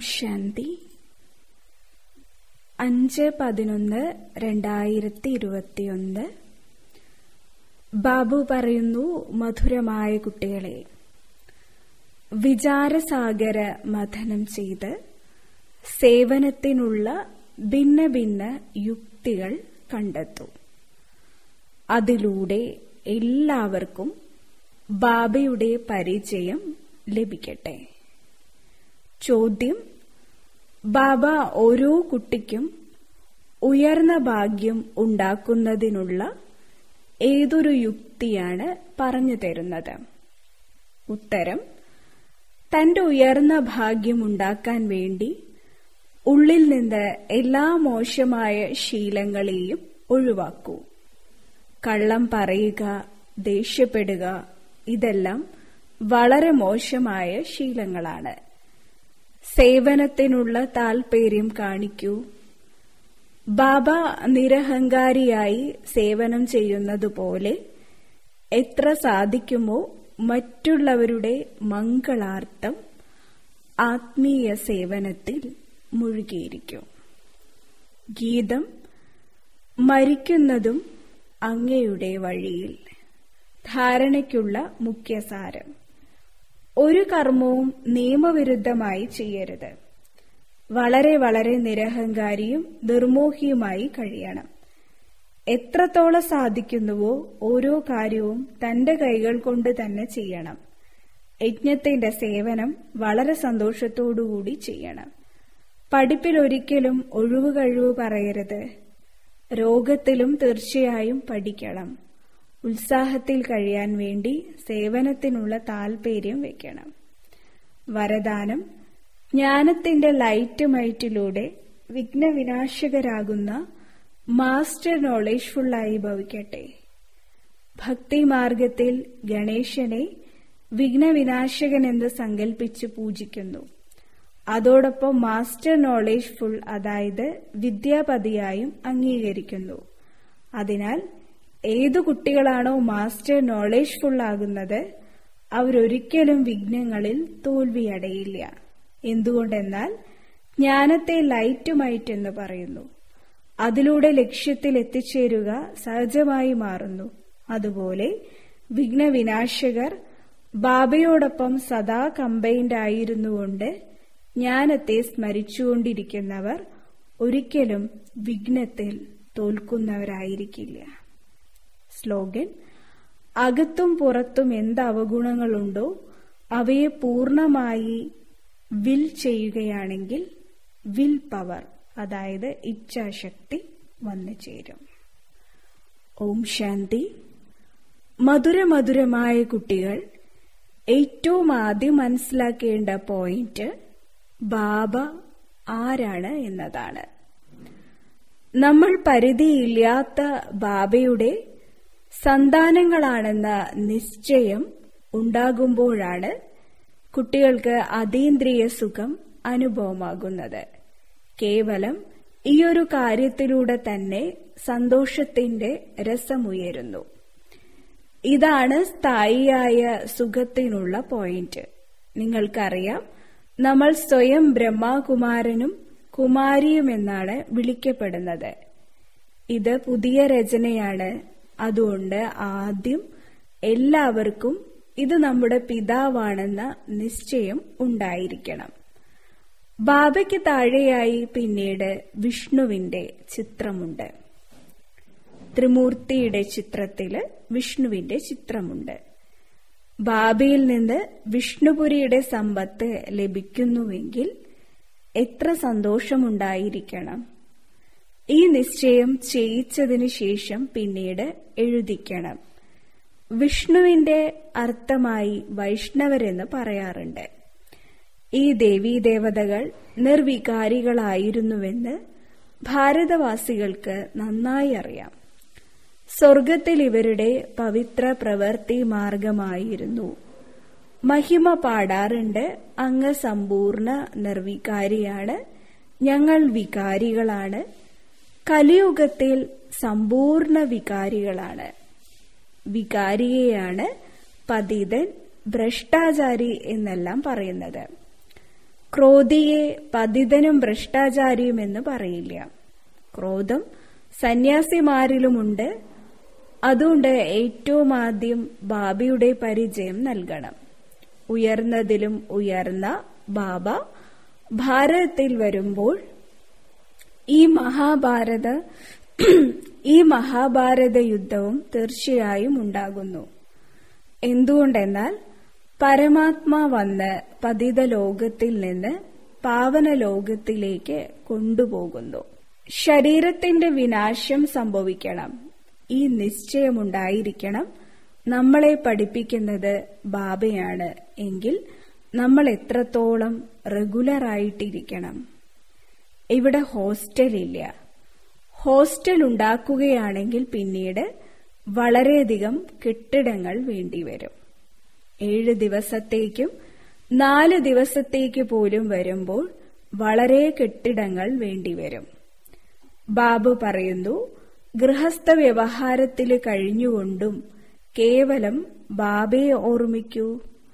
ശാന്തി അഞ്ച് പതിനൊന്ന് രണ്ടായിരത്തി ഇരുപത്തിയൊന്ന് ബാബു പറയുന്നു മധുരമായ കുട്ടികളെ വിചാരസാഗര മഥനം ചെയ്ത് സേവനത്തിനുള്ള ഭിന്ന ഭിന്ന യുക്തികൾ കണ്ടെത്തൂ അതിലൂടെ എല്ലാവർക്കും ബാബയുടെ പരിചയം ലഭിക്കട്ടെ ചോദ്യം ബാബ ഓരോ കുട്ടിക്കും ഉയർന്ന ഭാഗ്യം ഉണ്ടാക്കുന്നതിനുള്ള ഏതൊരു യുക്തിയാണ് പറഞ്ഞു തരുന്നത് ഉത്തരം തന്റെ ഉയർന്ന ഭാഗ്യം ഉണ്ടാക്കാൻ വേണ്ടി ഉള്ളിൽ നിന്ന് എല്ലാ മോശമായ ശീലങ്ങളെയും ഒഴിവാക്കൂ കള്ളം പറയുക ദേഷ്യപ്പെടുക ഇതെല്ലാം വളരെ മോശമായ ശീലങ്ങളാണ് സേവനത്തിനുള്ള താൽപര്യം കാണിക്കൂ ബാബ നിരഹങ്കാരിയായി സേവനം ചെയ്യുന്നതുപോലെ എത്ര സാധിക്കുമോ മറ്റുള്ളവരുടെ മംഗളാർത്ഥം ആത്മീയ സേവനത്തിൽ മുഴുകിയിരിക്കും ഗീതം മരിക്കുന്നതും അങ്ങയുടെ വഴിയിൽ ധാരണയ്ക്കുള്ള മുഖ്യസാരം ഒരു കർമ്മവും നിയമവിരുദ്ധമായി ചെയ്യരുത് വളരെ വളരെ നിരഹങ്കാരിയും നിർമോഹിയുമായി കഴിയണം എത്രത്തോളം സാധിക്കുന്നുവോ ഓരോ കാര്യവും തന്റെ കൈകൾ കൊണ്ട് തന്നെ ചെയ്യണം യജ്ഞത്തിന്റെ സേവനം വളരെ സന്തോഷത്തോടുകൂടി ചെയ്യണം പഠിപ്പിൽ ഒരിക്കലും ഒഴിവ് കഴിവ് പറയരുത് രോഗത്തിലും തീർച്ചയായും പഠിക്കണം ഉത്സാഹത്തിൽ കഴിയാൻ വേണ്ടി സേവനത്തിനുള്ള താൽപര്യം വെക്കണം വരദാനം ജ്ഞാനത്തിന്റെ ലൈറ്റ് മൈറ്റിലൂടെ വിഘ്നവിനാശകരാകുന്ന മാസ്റ്റർ നോളേജ്ഫുള്ളായി ഭവിക്കട്ടെ ഭക്തി മാർഗത്തിൽ ഗണേശനെ വിഘ്നവിനാശകൻ എന്ന് സങ്കല്പിച്ച് പൂജിക്കുന്നു അതോടൊപ്പം മാസ്റ്റർ നോളേജ് ഫുൾ അതായത് വിദ്യാപതിയായും അംഗീകരിക്കുന്നു അതിനാൽ ഏതു കുട്ടികളാണോ മാസ്റ്റർ നോളേജ് ഫുൾ ആകുന്നത് അവരൊരിക്കലും വിഘ്നങ്ങളിൽ തോൽവിയടയില്ല എന്തുകൊണ്ടെന്നാൽ ജ്ഞാനത്തെ ലൈറ്റുമൈറ്റ് എന്ന് പറയുന്നു അതിലൂടെ ലക്ഷ്യത്തിൽ എത്തിച്ചേരുക സഹജമായി മാറുന്നു അതുപോലെ വിഘ്നവിനാശകർ ബാബയോടൊപ്പം സദാ കമ്പൈൻഡ് ആയിരുന്നുകൊണ്ട് ജ്ഞാനത്തെ സ്മരിച്ചുകൊണ്ടിരിക്കുന്നവർ ഒരിക്കലും വിഘ്നത്തിൽ തോൽക്കുന്നവരായിരിക്കില്ല സ്ലോഗൻ അകത്തും പുറത്തും എന്ത് അവഗുണങ്ങളുണ്ടോ അവയെ പൂർണമായി വിൽ ചെയ്യുകയാണെങ്കിൽ വിൽ പവർ അതായത് ഇച്ഛാശക്തി വന്നു ചേരും ഓം ശാന്തി മധുരമധുരമായ കുട്ടികൾ ഏറ്റവും ആദ്യം മനസ്സിലാക്കേണ്ട പോയിന്റ് ബാബ ആരാണ് എന്നതാണ് നമ്മൾ പരിധിയില്ലാത്ത ബാബയുടെ സന്താനങ്ങളാണെന്ന നിശ്ചയം ഉണ്ടാകുമ്പോഴാണ് കുട്ടികൾക്ക് അതീന്ദ്രിയ സുഖം അനുഭവമാകുന്നത് കേവലം ഈയൊരു കാര്യത്തിലൂടെ തന്നെ സന്തോഷത്തിന്റെ രസമുയരുന്നു ഇതാണ് സ്ഥായിയായ സുഖത്തിനുള്ള പോയിന്റ് നിങ്ങൾക്കറിയാം നമ്മൾ സ്വയം ബ്രഹ്മകുമാരനും കുമാരിയുമെന്നാണ് വിളിക്കപ്പെടുന്നത് ഇത് പുതിയ രചനയാണ് അതുകൊണ്ട് ആദ്യം എല്ലാവർക്കും ഇത് നമ്മുടെ പിതാവാണെന്ന നിശ്ചയം ഉണ്ടായിരിക്കണം ബാബയ്ക്ക് താഴെയായി പിന്നീട് വിഷ്ണുവിന്റെ ചിത്രമുണ്ട് ത്രിമൂർത്തിയുടെ ചിത്രത്തില് വിഷ്ണുവിന്റെ ചിത്രമുണ്ട് ബാബയിൽ നിന്ന് വിഷ്ണുപുരിയുടെ സമ്പത്ത് ലഭിക്കുന്നുവെങ്കിൽ എത്ര സന്തോഷമുണ്ടായിരിക്കണം ഈ നിശ്ചയം ചെയ്യിച്ചതിനു ശേഷം പിന്നീട് എഴുതിക്കണം വിഷ്ണുവിന്റെ അർത്ഥമായി വൈഷ്ണവരെന്ന് പറയാറുണ്ട് ഈ ദേവീദേവതകൾ നിർവികാരികളായിരുന്നുവെന്ന് ഭാരതവാസികൾക്ക് നന്നായി അറിയാം സ്വർഗത്തിൽ ഇവരുടെ പവിത്ര പ്രവൃത്തി മാർഗമായിരുന്നു മഹിമ പാടാറുണ്ട് അങ്ങ് സമ്പൂർണ്ണ നിർവികാരിയാണ് ഞങ്ങൾ വികാരികളാണ് കലിയുഗത്തിൽ സമ്പൂർണ്ണ വികാരികളാണ് വികാരിയെയാണ് പതിതൻ ഭ്രഷ്ടാചാരി എന്നെല്ലാം പറയുന്നത് ക്രോധിയെ പതിതനും ഭ്രഷ്ടാചാരിയും എന്ന് പറയില്ല ക്രോധം സന്യാസിമാരിലുമുണ്ട് അതുകൊണ്ട് ഏറ്റവും ആദ്യം ബാബയുടെ പരിചയം നൽകണം ഉയർന്നതിലും ഉയർന്ന ബാബ ഭാരതത്തിൽ വരുമ്പോൾ ഈ മഹാഭാരത ഈ മഹാഭാരത യുദ്ധവും തീർച്ചയായും ഉണ്ടാകുന്നു എന്തുകൊണ്ടെന്നാൽ പരമാത്മാ വന്ന് പതിത ലോകത്തിൽ നിന്ന് പാവന ലോകത്തിലേക്ക് കൊണ്ടുപോകുന്നു ശരീരത്തിന്റെ വിനാശം സംഭവിക്കണം ഈ നിശ്ചയമുണ്ടായിരിക്കണം നമ്മളെ പഠിപ്പിക്കുന്നത് ബാബയാണ് എങ്കിൽ നമ്മൾ എത്രത്തോളം റെഗുലർ ആയിട്ടിരിക്കണം ഇവിടെ ഹോസ്റ്റലില്ല ഹോസ്റ്റൽ ഉണ്ടാക്കുകയാണെങ്കിൽ പിന്നീട് വളരെയധികം കെട്ടിടങ്ങൾ വേണ്ടിവരും ഏഴ് ദിവസത്തേക്കും നാല് ദിവസത്തേക്ക് പോലും വരുമ്പോൾ വളരെ കെട്ടിടങ്ങൾ വേണ്ടിവരും ബാബു പറയുന്നു ഗൃഹസ്ഥ വ്യവഹാരത്തിൽ കഴിഞ്ഞുകൊണ്ടും കേവലം ബാബയെ ഓർമ്മിക്കൂ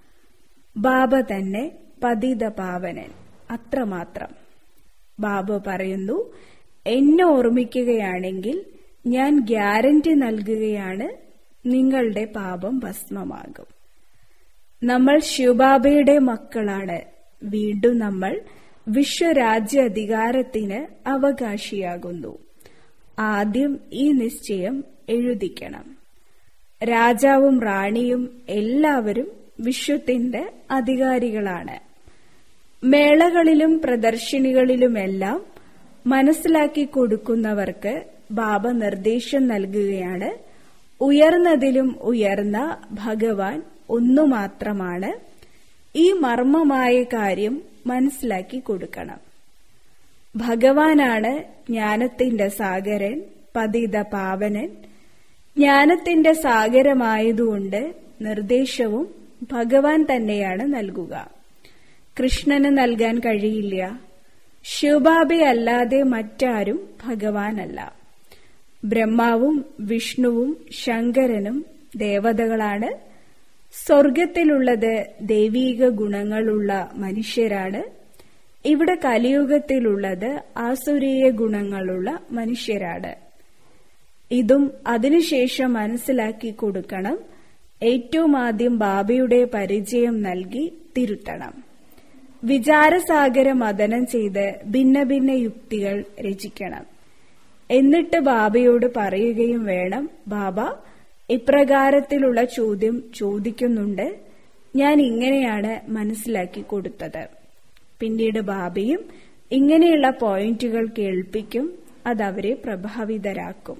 ബാബ തന്നെ പതിത പാവനൻ അത്രമാത്രം ബാബു പറയുന്നു എന്നെ ഓർമ്മിക്കുകയാണെങ്കിൽ ഞാൻ ഗ്യാരണ്ടി നൽകുകയാണ് നിങ്ങളുടെ പാപം ഭസ്മമാകും നമ്മൾ ശിവബാബയുടെ മക്കളാണ് വീണ്ടും നമ്മൾ വിശ്വരാജ്യ അധികാരത്തിന് അവകാശിയാകുന്നു ആദ്യം ഈ നിശ്ചയം എഴുതിക്കണം രാജാവും റാണിയും എല്ലാവരും വിശ്വത്തിന്റെ അധികാരികളാണ് മേളകളിലും പ്രദർശനികളിലുമെല്ലാം മനസ്സിലാക്കി കൊടുക്കുന്നവർക്ക് ബാബ നിർദ്ദേശം നൽകുകയാണ് ഉയർന്നതിലും ഉയർന്ന ഭഗവാൻ ഒന്നു മാത്രമാണ് ഈ മർമ്മമായ കാര്യം മനസ്സിലാക്കി കൊടുക്കണം ഭഗവാനാണ് ജ്ഞാനത്തിന്റെ സാഗരൻ പതിത പാവനൻ ജ്ഞാനത്തിന്റെ സാഗരമായതുകൊണ്ട് നിർദ്ദേശവും ഭഗവാൻ തന്നെയാണ് നൽകുക കൃഷ്ണന് നൽകാൻ കഴിയില്ല ശിവബാബെ അല്ലാതെ മറ്റാരും ഭഗവാനല്ല ബ്രഹ്മാവും വിഷ്ണുവും ശങ്കരനും ദേവതകളാണ് സ്വർഗത്തിലുള്ളത് ദൈവീക ഗുണങ്ങളുള്ള മനുഷ്യരാണ് ഇവിടെ കലിയുഗത്തിലുള്ളത് ആസുരീയ ഗുണങ്ങളുള്ള മനുഷ്യരാണ് ഇതും അതിനുശേഷം മനസ്സിലാക്കി കൊടുക്കണം ഏറ്റവും ആദ്യം ബാബയുടെ പരിചയം നൽകി തിരുത്തണം വിചാരസാഗര മദനം ചെയ്ത് ഭിന്ന ഭിന്ന യുക്തികൾ രചിക്കണം എന്നിട്ട് ബാബയോട് പറയുകയും വേണം ബാബ ഇപ്രകാരത്തിലുള്ള ചോദ്യം ചോദിക്കുന്നുണ്ട് ഞാൻ ഇങ്ങനെയാണ് മനസ്സിലാക്കി കൊടുത്തത് പിന്നീട് ബാബയും ഇങ്ങനെയുള്ള പോയിന്റുകൾ കേൾപ്പിക്കും അതവരെ പ്രഭാവിതരാക്കും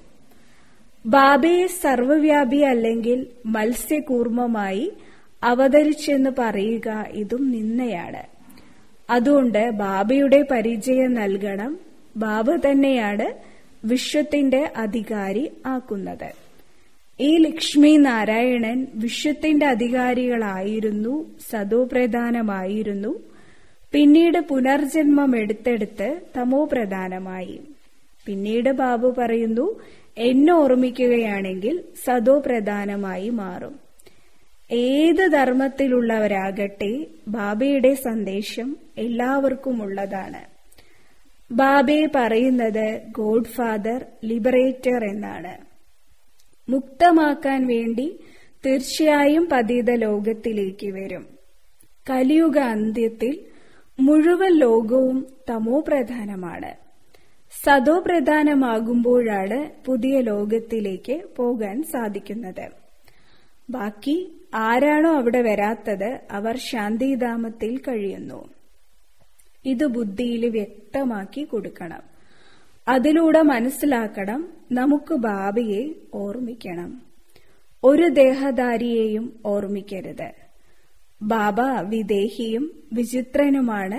ബാബയെ സർവവ്യാപി അല്ലെങ്കിൽ മത്സ്യകൂർമ്മമായി അവതരിച്ചെന്ന് പറയുക ഇതും നിന്നയാണ് അതുകൊണ്ട് ബാബയുടെ പരിചയം നൽകണം ബാബ തന്നെയാണ് വിശ്വത്തിന്റെ അധികാരി ആക്കുന്നത് ഈ ലക്ഷ്മി നാരായണൻ വിശ്വത്തിന്റെ അധികാരികളായിരുന്നു സതോപ്രധാനമായിരുന്നു പിന്നീട് പുനർജന്മം എടുത്തെടുത്ത് തമോപ്രധാനമായി പിന്നീട് ബാബു പറയുന്നു എന്നെ ഓർമ്മിക്കുകയാണെങ്കിൽ സതോപ്രധാനമായി മാറും ഏത് ധർമ്മത്തിലുള്ളവരാകട്ടെ ബാബയുടെ സന്ദേശം എല്ലാവർക്കും ഉള്ളതാണ് ബാബയെ പറയുന്നത് ഗോഡ് ഫാദർ ലിബറേറ്റർ എന്നാണ് മുക്തമാക്കാൻ വേണ്ടി തീർച്ചയായും പതീത ലോകത്തിലേക്ക് വരും കലിയുഗ അന്ത്യത്തിൽ മുഴുവൻ ലോകവും തമോ പ്രധാനമാണ് സതോ പ്രധാനമാകുമ്പോഴാണ് പുതിയ ലോകത്തിലേക്ക് പോകാൻ സാധിക്കുന്നത് ബാക്കി ആരാണോ അവിടെ വരാത്തത് അവർ ശാന്തിധാമത്തിൽ കഴിയുന്നു ഇത് ബുദ്ധിയിൽ വ്യക്തമാക്കി കൊടുക്കണം അതിലൂടെ മനസ്സിലാക്കണം നമുക്ക് ബാബയെ ഓർമ്മിക്കണം ഒരു ദേഹധാരിയെയും ഓർമ്മിക്കരുത് ബാബ വിദേഹിയും വിചിത്രനുമാണ്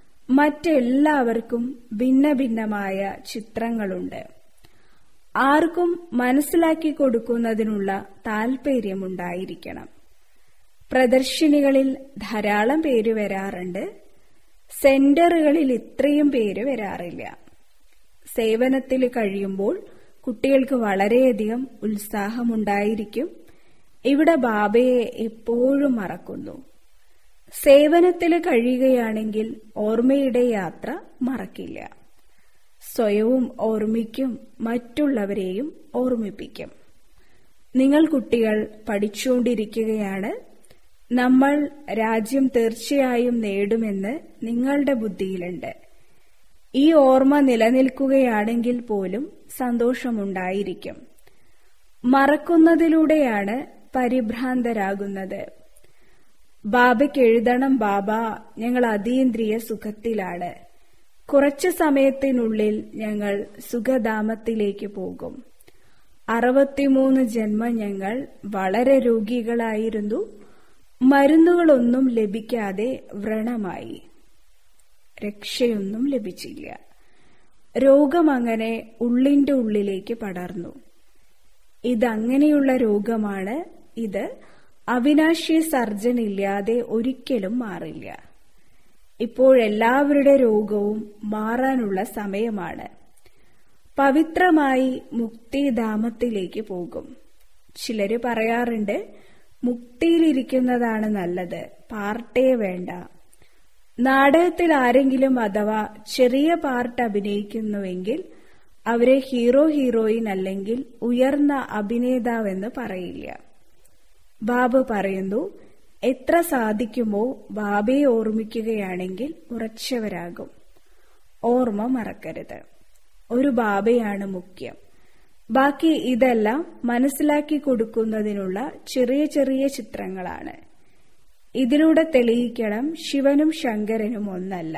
മറ്റെല്ലാവർക്കും ഭിന്ന ഭിന്നമായ ചിത്രങ്ങളുണ്ട് ആർക്കും മനസ്സിലാക്കി കൊടുക്കുന്നതിനുള്ള താൽപര്യമുണ്ടായിരിക്കണം പ്രദർശിനികളിൽ ധാരാളം പേര് വരാറുണ്ട് സെന്ററുകളിൽ ഇത്രയും പേര് വരാറില്ല സേവനത്തിൽ കഴിയുമ്പോൾ കുട്ടികൾക്ക് വളരെയധികം ഉത്സാഹമുണ്ടായിരിക്കും ഇവിടെ ബാബയെ എപ്പോഴും മറക്കുന്നു സേവനത്തിൽ കഴിയുകയാണെങ്കിൽ ഓർമ്മയുടെ യാത്ര മറക്കില്ല സ്വയവും ഓർമ്മിക്കും മറ്റുള്ളവരെയും ഓർമ്മിപ്പിക്കും നിങ്ങൾ കുട്ടികൾ പഠിച്ചുകൊണ്ടിരിക്കുകയാണ് നമ്മൾ രാജ്യം തീർച്ചയായും നേടുമെന്ന് നിങ്ങളുടെ ബുദ്ധിയിലുണ്ട് ഈ ഓർമ്മ നിലനിൽക്കുകയാണെങ്കിൽ പോലും സന്തോഷമുണ്ടായിരിക്കും മറക്കുന്നതിലൂടെയാണ് പരിഭ്രാന്തരാകുന്നത് ബാബയ്ക്ക് എഴുതണം ബാബ ഞങ്ങൾ അതീന്ദ്രിയ സുഖത്തിലാണ് കുറച്ചു സമയത്തിനുള്ളിൽ ഞങ്ങൾ സുഖധാമത്തിലേക്ക് പോകും അറുപത്തിമൂന്ന് ജന്മം ഞങ്ങൾ വളരെ രോഗികളായിരുന്നു മരുന്നുകളൊന്നും ലഭിക്കാതെ വ്രണമായി രക്ഷയൊന്നും ലഭിച്ചില്ല രോഗം അങ്ങനെ ഉള്ളിന്റെ ഉള്ളിലേക്ക് പടർന്നു ഇതങ്ങനെയുള്ള രോഗമാണ് ഇത് അവിനാശി സർജൻ ഇല്ലാതെ ഒരിക്കലും മാറില്ല ഇപ്പോഴെല്ലാവരുടെ രോഗവും മാറാനുള്ള സമയമാണ് പവിത്രമായി മുക്തിധാമത്തിലേക്ക് പോകും ചിലര് പറയാറുണ്ട് മുക്തിയിലിരിക്കുന്നതാണ് നല്ലത് പാർട്ടേ വേണ്ട നാടകത്തിൽ ആരെങ്കിലും അഥവാ ചെറിയ പാർട്ട് അഭിനയിക്കുന്നുവെങ്കിൽ അവരെ ഹീറോ ഹീറോയിൻ അല്ലെങ്കിൽ ഉയർന്ന അഭിനേതാവെന്ന് പറയില്ല ബാബ പറയുന്നു എത്ര സാധിക്കുമോ ബാബയെ ഓർമ്മിക്കുകയാണെങ്കിൽ ഉറച്ചവരാകും ഓർമ്മ മറക്കരുത് ഒരു ബാബയാണ് മുഖ്യം ബാക്കി ഇതെല്ലാം മനസ്സിലാക്കി കൊടുക്കുന്നതിനുള്ള ചെറിയ ചെറിയ ചിത്രങ്ങളാണ് ഇതിലൂടെ തെളിയിക്കണം ശിവനും ശങ്കരനും ഒന്നല്ല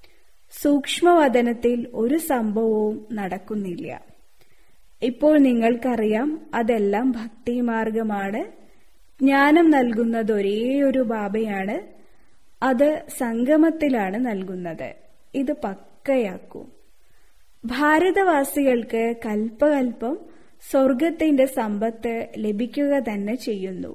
സൂക്ഷ്മവദനത്തിൽ ഒരു സംഭവവും നടക്കുന്നില്ല ഇപ്പോൾ നിങ്ങൾക്കറിയാം അതെല്ലാം ഭക്തിമാർഗമാണ് ജ്ഞാനം നൽകുന്നത് ഒരേയൊരു ബാബയാണ് അത് സംഗമത്തിലാണ് നൽകുന്നത് ഇത് പക്കയാക്കൂ ഭാരതവാസികൾക്ക് കൽപ്പകൽപ്പം സ്വർഗത്തിന്റെ സമ്പത്ത് ലഭിക്കുക തന്നെ ചെയ്യുന്നു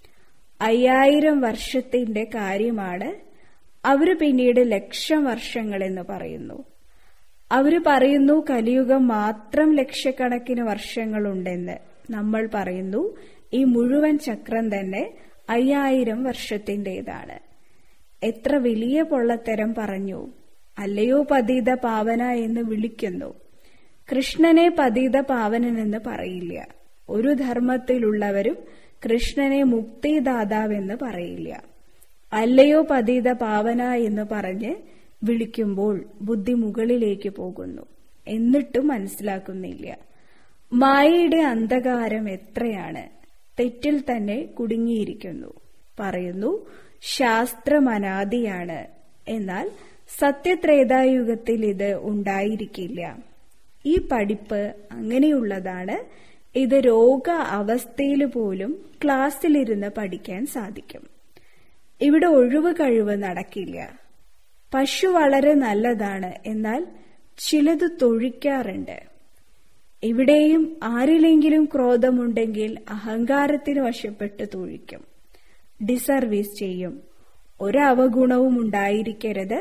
അയ്യായിരം വർഷത്തിന്റെ കാര്യമാണ് അവര് പിന്നീട് ലക്ഷം വർഷങ്ങളെന്ന് പറയുന്നു അവര് പറയുന്നു കലിയുഗം മാത്രം ലക്ഷക്കണക്കിന് വർഷങ്ങളുണ്ടെന്ന് നമ്മൾ പറയുന്നു ഈ മുഴുവൻ ചക്രം തന്നെ അയ്യായിരം വർഷത്തിന്റേതാണ് എത്ര വലിയ പൊള്ളത്തരം പറഞ്ഞു അല്ലയോ പതീത പാവന എന്ന് വിളിക്കുന്നു കൃഷ്ണനെ പതീത പാവനനെന്ന് പറയില്ല ഒരു ധർമ്മത്തിലുള്ളവരും കൃഷ്ണനെ മുക്തിദാതാവെന്ന് പറയില്ല അല്ലയോ പതീത പാവന എന്ന് പറഞ്ഞ് വിളിക്കുമ്പോൾ ബുദ്ധി മുകളിലേക്ക് പോകുന്നു എന്നിട്ടും മനസ്സിലാക്കുന്നില്ല മായയുടെ അന്ധകാരം എത്രയാണ് തെറ്റിൽ തന്നെ കുടുങ്ങിയിരിക്കുന്നു പറയുന്നു ശാസ്ത്രം അനാദിയാണ് എന്നാൽ സത്യത്രേതായുഗത്തിൽ ഇത് ഉണ്ടായിരിക്കില്ല ഈ പഠിപ്പ് അങ്ങനെയുള്ളതാണ് ഇത് രോഗ അവസ്ഥയിൽ പോലും ക്ലാസ്സിലിരുന്ന് പഠിക്കാൻ സാധിക്കും ഇവിടെ ഒഴിവ് കഴിവ് നടക്കില്ല പശു വളരെ നല്ലതാണ് എന്നാൽ ചിലത് തൊഴിക്കാറുണ്ട് ഇവിടെയും ആരിലെങ്കിലും ക്രോധമുണ്ടെങ്കിൽ അഹങ്കാരത്തിന് വശപ്പെട്ട് തൊഴിക്കും ഡിസർവീസ് ചെയ്യും ഒരവഗുണവും ഉണ്ടായിരിക്കരുത്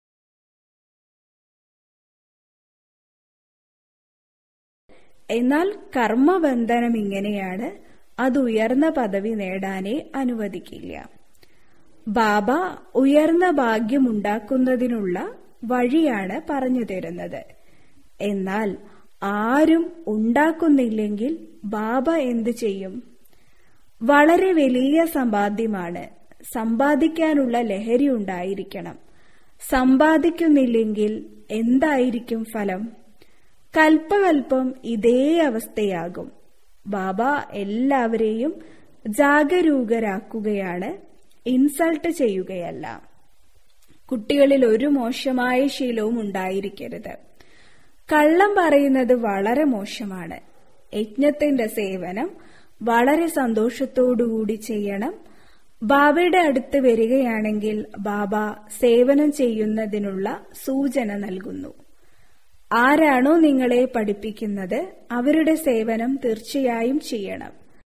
എന്നാൽ കർമ്മബന്ധനം ഇങ്ങനെയാണ് അത് ഉയർന്ന പദവി നേടാനേ അനുവദിക്കില്ല ബാബ ഉയർന്ന ഭാഗ്യമുണ്ടാക്കുന്നതിനുള്ള വഴിയാണ് പറഞ്ഞു തരുന്നത് എന്നാൽ ആരും ഉണ്ടാക്കുന്നില്ലെങ്കിൽ ബാബ എന്തു ചെയ്യും വളരെ വലിയ സമ്പാദ്യമാണ് സമ്പാദിക്കാനുള്ള ലഹരി ഉണ്ടായിരിക്കണം സമ്പാദിക്കുന്നില്ലെങ്കിൽ എന്തായിരിക്കും ഫലം കൽപ്പകൽപ്പം ഇതേ അവസ്ഥയാകും ബാബ എല്ലാവരെയും ജാഗരൂകരാക്കുകയാണ് ഇൻസൾട്ട് ചെയ്യുകയല്ല കുട്ടികളിൽ ഒരു മോശമായ ശീലവും ഉണ്ടായിരിക്കരുത് കള്ളം പറയുന്നത് വളരെ മോശമാണ് യജ്ഞത്തിന്റെ സേവനം വളരെ സന്തോഷത്തോടുകൂടി ചെയ്യണം ബാബയുടെ അടുത്ത് വരികയാണെങ്കിൽ ബാബ സേവനം ചെയ്യുന്നതിനുള്ള സൂചന നൽകുന്നു ആരാണോ നിങ്ങളെ പഠിപ്പിക്കുന്നത് അവരുടെ സേവനം തീർച്ചയായും ചെയ്യണം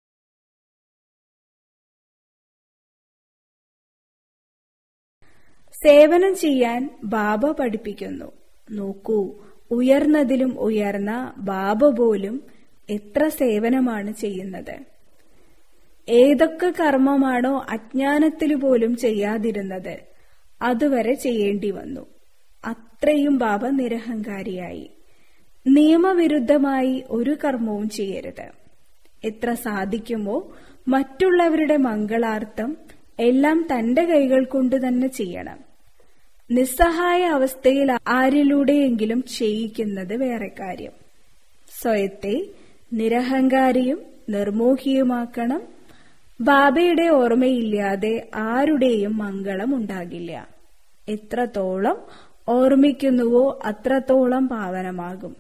സേവനം ചെയ്യാൻ ബാബ പഠിപ്പിക്കുന്നു നോക്കൂ ഉയർന്നതിലും ഉയർന്ന ബാബ പോലും എത്ര സേവനമാണ് ചെയ്യുന്നത് ഏതൊക്കെ കർമ്മമാണോ അജ്ഞാനത്തില് പോലും ചെയ്യാതിരുന്നത് അതുവരെ ചെയ്യേണ്ടി വന്നു അത്രയും ബാബ നിരഹങ്കാരിയായി നിയമവിരുദ്ധമായി ഒരു കർമ്മവും ചെയ്യരുത് എത്ര സാധിക്കുമോ മറ്റുള്ളവരുടെ മംഗളാർത്ഥം എല്ലാം തന്റെ കൈകൾ കൊണ്ട് തന്നെ ചെയ്യണം നിസ്സഹായ അവസ്ഥയിൽ ആരിലൂടെയെങ്കിലും ചെയ്യിക്കുന്നത് വേറെ കാര്യം സ്വയത്തെ നിരഹങ്കാരിയും നിർമോഹിയുമാക്കണം ബാബയുടെ ഓർമ്മയില്ലാതെ ആരുടെയും മംഗളം ഉണ്ടാകില്ല എത്രത്തോളം ഓർമ്മിക്കുന്നുവോ അത്രത്തോളം പാവനമാകും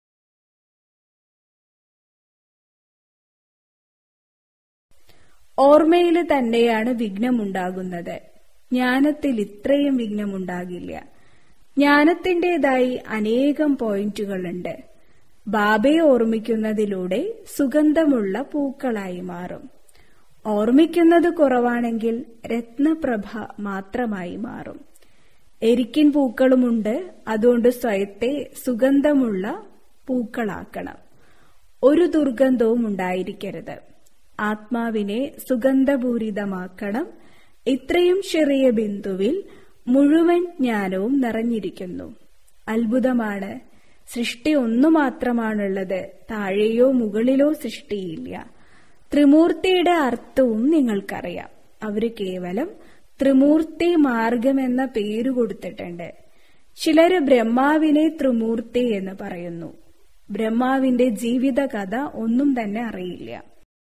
ഓർമ്മയിൽ തന്നെയാണ് വിഘ്നമുണ്ടാകുന്നത് ജ്ഞാനത്തിൽ ഇത്രയും വിഘ്നമുണ്ടാകില്ല ജ്ഞാനത്തിൻ്റെതായി അനേകം പോയിന്റുകളുണ്ട് ബാബയെ ഓർമ്മിക്കുന്നതിലൂടെ സുഗന്ധമുള്ള പൂക്കളായി മാറും ഓർമ്മിക്കുന്നത് കുറവാണെങ്കിൽ രത്നപ്രഭ മാത്രമായി മാറും എരിക്കിൻ പൂക്കളുമുണ്ട് അതുകൊണ്ട് സ്വയത്തെ സുഗന്ധമുള്ള പൂക്കളാക്കണം ഒരു ദുർഗന്ധവും ഉണ്ടായിരിക്കരുത് ആത്മാവിനെ സുഗന്ധപൂരിതമാക്കണം ഇത്രയും ചെറിയ ബിന്ദുവിൽ മുഴുവൻ ജ്ഞാനവും നിറഞ്ഞിരിക്കുന്നു അത്ഭുതമാണ് സൃഷ്ടി ഒന്നു മാത്രമാണുള്ളത് താഴെയോ മുകളിലോ സൃഷ്ടിയില്ല ത്രിമൂർത്തിയുടെ അർത്ഥവും നിങ്ങൾക്കറിയാം അവര് കേവലം ത്രിമൂർത്തി മാർഗം എന്ന പേര് കൊടുത്തിട്ടുണ്ട് ചിലര് ബ്രഹ്മാവിനെ ത്രിമൂർത്തി എന്ന് പറയുന്നു ബ്രഹ്മാവിന്റെ ജീവിത കഥ ഒന്നും തന്നെ അറിയില്ല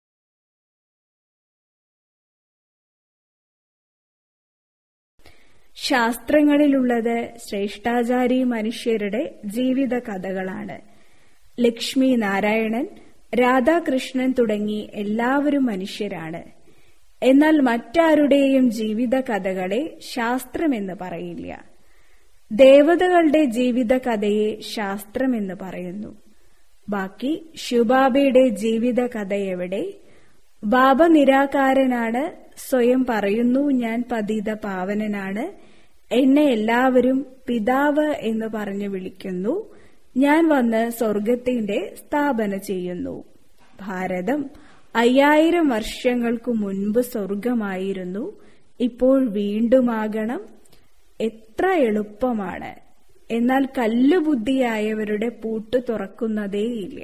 ശാസ്ത്രങ്ങളിലുള്ളത് ശ്രേഷ്ഠാചാരി മനുഷ്യരുടെ ജീവിത കഥകളാണ് ലക്ഷ്മി നാരായണൻ രാധാകൃഷ്ണൻ തുടങ്ങി എല്ലാവരും മനുഷ്യരാണ് എന്നാൽ മറ്റാരുടെയും ജീവിത കഥകളെ ശാസ്ത്രമെന്ന് പറയില്ല ദേവതകളുടെ ജീവിത കഥയെ ശാസ്ത്രമെന്ന് പറയുന്നു ബാക്കി ശിവബാബയുടെ ജീവിത കഥ എവിടെ ബാബ നിരാകാരനാണ് സ്വയം പറയുന്നു ഞാൻ പതിത പാവനനാണ് എന്നെ എല്ലാവരും പിതാവ് എന്ന് പറഞ്ഞു വിളിക്കുന്നു ഞാൻ വന്ന് സ്വർഗത്തിന്റെ സ്ഥാപന ചെയ്യുന്നു ഭാരതം അയ്യായിരം വർഷങ്ങൾക്കു മുൻപ് സ്വർഗമായിരുന്നു ഇപ്പോൾ വീണ്ടുമാകണം എത്ര എളുപ്പമാണ് എന്നാൽ കല്ലുബുദ്ധിയായവരുടെ പൂട്ട് തുറക്കുന്നതേയില്ല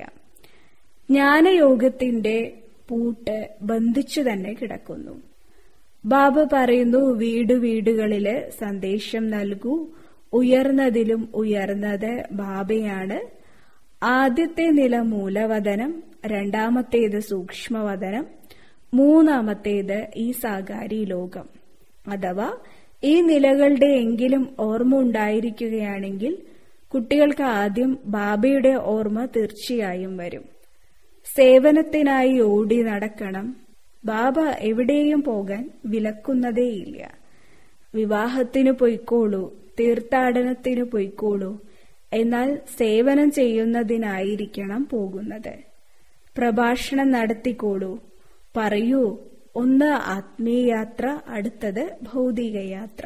ജ്ഞാനയോഗത്തിന്റെ പൂട്ട് ബന്ധിച്ചു തന്നെ കിടക്കുന്നു ബാബ പറയുന്നു വീട് വീടുകളില് സന്ദേശം നൽകൂ ഉയർന്നതിലും ഉയർന്നത് ബാബയാണ് ആദ്യത്തെ നില മൂലവതനം രണ്ടാമത്തേത് സൂക്ഷ്മവതനം മൂന്നാമത്തേത് ഈ സാകാരി ലോകം അഥവാ ഈ നിലകളുടെ എങ്കിലും ഓർമ്മ ഉണ്ടായിരിക്കുകയാണെങ്കിൽ കുട്ടികൾക്ക് ആദ്യം ബാബയുടെ ഓർമ്മ തീർച്ചയായും വരും സേവനത്തിനായി ഓടി നടക്കണം ബാബ എവിടെയും പോകാൻ വിലക്കുന്നതേയില്ല വിവാഹത്തിന് പൊയ്ക്കോളൂ തീർത്ഥാടനത്തിന് പൊയ്ക്കോളൂ എന്നാൽ സേവനം ചെയ്യുന്നതിനായിരിക്കണം പോകുന്നത് പ്രഭാഷണം നടത്തിക്കോളൂ പറയൂ ഒന്ന് ആത്മീയയാത്ര അടുത്തത് ഭൗതിക യാത്ര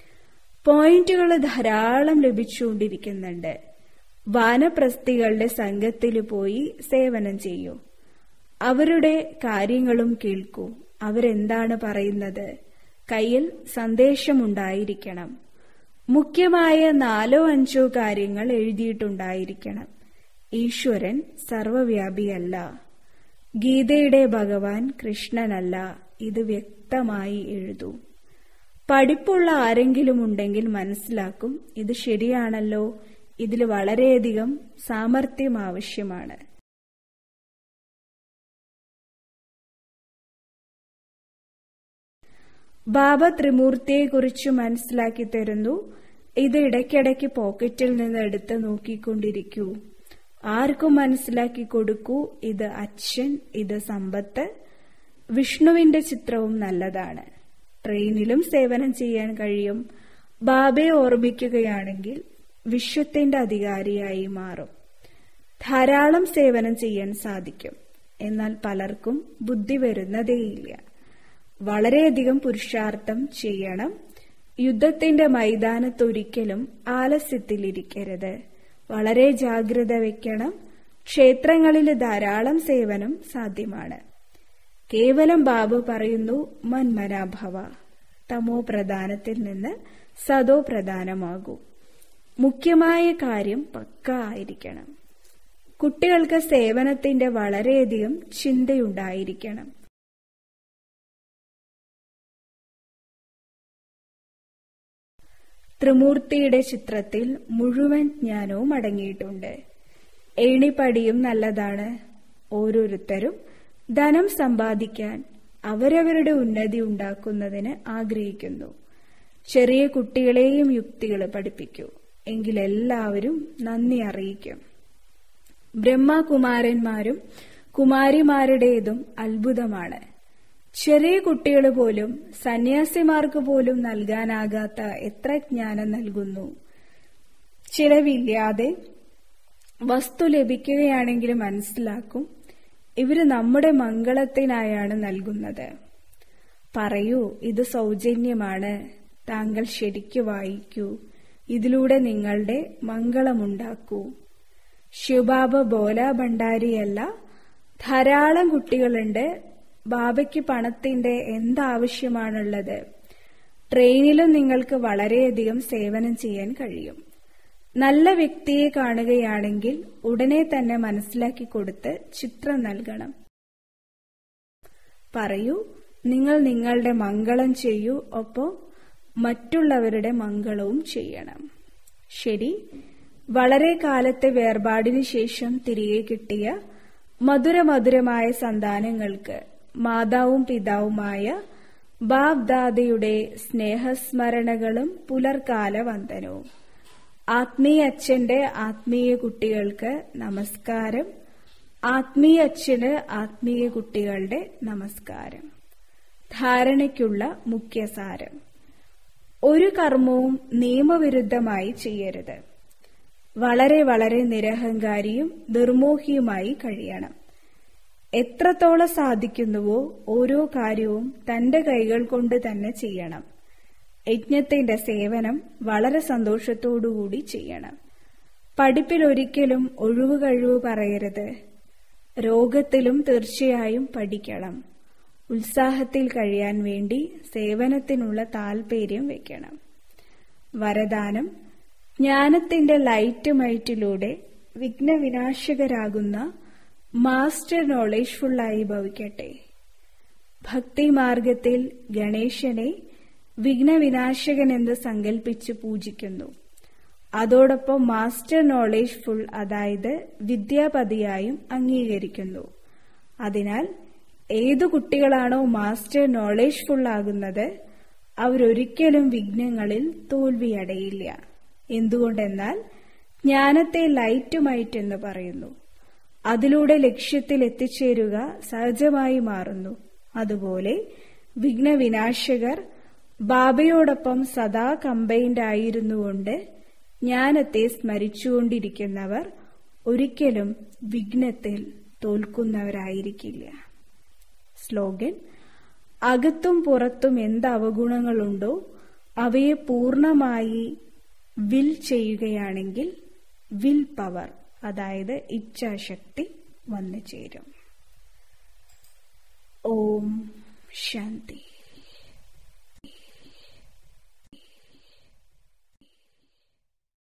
പോയിന്റുകൾ ധാരാളം ലഭിച്ചുകൊണ്ടിരിക്കുന്നുണ്ട് വാനപ്രസ്ഥികളുടെ സംഘത്തിൽ പോയി സേവനം ചെയ്യൂ അവരുടെ കാര്യങ്ങളും കേൾക്കൂ അവരെന്താണ് പറയുന്നത് കയ്യിൽ സന്ദേശമുണ്ടായിരിക്കണം മുഖ്യമായ നാലോ അഞ്ചോ കാര്യങ്ങൾ എഴുതിയിട്ടുണ്ടായിരിക്കണം ഈശ്വരൻ സർവവ്യാപിയല്ല ഗീതയുടെ ഭഗവാൻ കൃഷ്ണനല്ല ഇത് വ്യക്തമായി എഴുതൂ പഠിപ്പുള്ള ആരെങ്കിലും ഉണ്ടെങ്കിൽ മനസ്സിലാക്കും ഇത് ശരിയാണല്ലോ ഇതിൽ വളരെയധികം സാമർഥ്യം ആവശ്യമാണ് ബാബ ത്രിമൂർത്തിയെക്കുറിച്ച് മനസ്സിലാക്കി തരുന്നു ഇത് ഇടയ്ക്കിടയ്ക്ക് പോക്കറ്റിൽ നിന്ന് എടുത്ത് നോക്കിക്കൊണ്ടിരിക്കൂ ആർക്കും മനസ്സിലാക്കി കൊടുക്കൂ ഇത് അച്ഛൻ ഇത് സമ്പത്ത് വിഷ്ണുവിന്റെ ചിത്രവും നല്ലതാണ് ട്രെയിനിലും സേവനം ചെയ്യാൻ കഴിയും ബാബയെ ഓർമ്മിക്കുകയാണെങ്കിൽ വിശ്വത്തിന്റെ അധികാരിയായി മാറും ധാരാളം സേവനം ചെയ്യാൻ സാധിക്കും എന്നാൽ പലർക്കും ബുദ്ധി വരുന്നതേയില്ല വളരെയധികം പുരുഷാർത്ഥം ചെയ്യണം യുദ്ധത്തിന്റെ മൈതാനത്തൊരിക്കലും ആലസ്യത്തിലിരിക്കരുത് വളരെ ജാഗ്രത വെക്കണം ക്ഷേത്രങ്ങളിൽ ധാരാളം സേവനം സാധ്യമാണ് കേവലം ബാബു പറയുന്നു മന്മനാഭവ തമോ പ്രധാനത്തിൽ നിന്ന് സതോ പ്രധാനമാകൂ മുഖ്യമായ കാര്യം പക്ക ആയിരിക്കണം കുട്ടികൾക്ക് സേവനത്തിന്റെ വളരെയധികം ചിന്തയുണ്ടായിരിക്കണം ത്രിമൂർത്തിയുടെ ചിത്രത്തിൽ മുഴുവൻ ജ്ഞാനവും അടങ്ങിയിട്ടുണ്ട് ഏണിപ്പടിയും നല്ലതാണ് ഓരോരുത്തരും ധനം സമ്പാദിക്കാൻ അവരവരുടെ ഉന്നതി ഉണ്ടാക്കുന്നതിന് ആഗ്രഹിക്കുന്നു ചെറിയ കുട്ടികളെയും യുക്തികൾ പഠിപ്പിക്കൂ എങ്കിലെല്ലാവരും നന്ദി അറിയിക്കും ബ്രഹ്മകുമാരന്മാരും കുമാരിമാരുടേതും അത്ഭുതമാണ് ചെറിയ കുട്ടികൾ പോലും സന്യാസിമാർക്ക് പോലും നൽകാനാകാത്ത എത്ര ജ്ഞാനം നൽകുന്നു ചിലവില്ലാതെ വസ്തു ലഭിക്കുകയാണെങ്കിൽ മനസ്സിലാക്കും ഇവര് നമ്മുടെ മംഗളത്തിനായാണ് നൽകുന്നത് പറയൂ ഇത് സൗജന്യമാണ് താങ്കൾ ശരിക്കു വായിക്കൂ ഇതിലൂടെ നിങ്ങളുടെ മംഗളമുണ്ടാക്കൂ ശിവബാബ ബോല ഭണ്ഡാരിയല്ല ധാരാളം കുട്ടികളുണ്ട് ബാബയ്ക്ക് പണത്തിന്റെ എന്താവശ്യമാണുള്ളത് ട്രെയിനിലും നിങ്ങൾക്ക് വളരെയധികം സേവനം ചെയ്യാൻ കഴിയും നല്ല വ്യക്തിയെ കാണുകയാണെങ്കിൽ ഉടനെ തന്നെ മനസ്സിലാക്കി കൊടുത്ത് ചിത്രം നൽകണം പറയൂ നിങ്ങൾ നിങ്ങളുടെ മംഗളം ചെയ്യൂ ഒപ്പം മറ്റുള്ളവരുടെ മംഗളവും ചെയ്യണം ശരി വളരെ കാലത്തെ വേർപാടിനു ശേഷം തിരികെ കിട്ടിയ മധുരമധുരമായ സന്താനങ്ങൾക്ക് മാതാവും പിതാവുമായ ബാബ്ദാദയുടെ സ്നേഹസ്മരണകളും പുലർക്കാല വന്ദനവും ആത്മീയ അച്ഛന്റെ ആത്മീയ കുട്ടികൾക്ക് നമസ്കാരം ആത്മീയ അച്ഛന് ആത്മീയ കുട്ടികളുടെ നമസ്കാരം ധാരണയ്ക്കുള്ള മുഖ്യസാരം ഒരു കർമ്മവും നിയമവിരുദ്ധമായി ചെയ്യരുത് വളരെ വളരെ നിരഹങ്കാരിയും നിർമോഹിയുമായി കഴിയണം എത്രത്തോളം സാധിക്കുന്നുവോ ഓരോ കാര്യവും തന്റെ കൈകൾ കൊണ്ട് തന്നെ ചെയ്യണം യജ്ഞത്തിന്റെ സേവനം വളരെ സന്തോഷത്തോടുകൂടി ചെയ്യണം പഠിപ്പിൽ ഒരിക്കലും ഒഴിവ് കഴിവ് പറയരുത് രോഗത്തിലും തീർച്ചയായും പഠിക്കണം ഉത്സാഹത്തിൽ കഴിയാൻ വേണ്ടി സേവനത്തിനുള്ള താൽപര്യം വെക്കണം വരദാനം ജ്ഞാനത്തിന്റെ ലൈറ്റ് മൈറ്റിലൂടെ വിഘ്നവിനാശകരാകുന്ന മാസ്റ്റർ നോളേജ്ഫുള്ളായി ഭവിക്കട്ടെ ഭക്തിമാർഗത്തിൽ ഗണേശനെ വിഘ്നവിനാശകൻ എന്ന് സങ്കല്പിച്ച് പൂജിക്കുന്നു അതോടൊപ്പം മാസ്റ്റർ നോളേജ് ഫുൾ അതായത് വിദ്യാപതിയായും അംഗീകരിക്കുന്നു അതിനാൽ ഏതു കുട്ടികളാണോ മാസ്റ്റർ നോളേജ് ഫുൾ ആകുന്നത് അവരൊരിക്കലും വിഘ്നങ്ങളിൽ തോൽവിയടയില്ല എന്തുകൊണ്ടെന്നാൽ ജ്ഞാനത്തെ ലൈറ്റുമൈറ്റ് എന്ന് പറയുന്നു അതിലൂടെ ലക്ഷ്യത്തിൽ എത്തിച്ചേരുക സഹജമായി മാറുന്നു അതുപോലെ വിഘ്നവിനാശകർ ബാബയോടൊപ്പം സദാ കമ്പൈൻഡ് ആയിരുന്നുകൊണ്ട് ജ്ഞാനത്തെ സ്മരിച്ചുകൊണ്ടിരിക്കുന്നവർ ഒരിക്കലും വിഘ്നത്തിൽ തോൽക്കുന്നവരായിരിക്കില്ല സ്ലോഗൻ അകത്തും പുറത്തും എന്ത് അവഗുണങ്ങളുണ്ടോ അവയെ പൂർണമായി വിൽ ചെയ്യുകയാണെങ്കിൽ വിൽ പവർ അതായത് ഇച്ഛാശക്തി വന്നു ചേരും ഓം ശാന്തി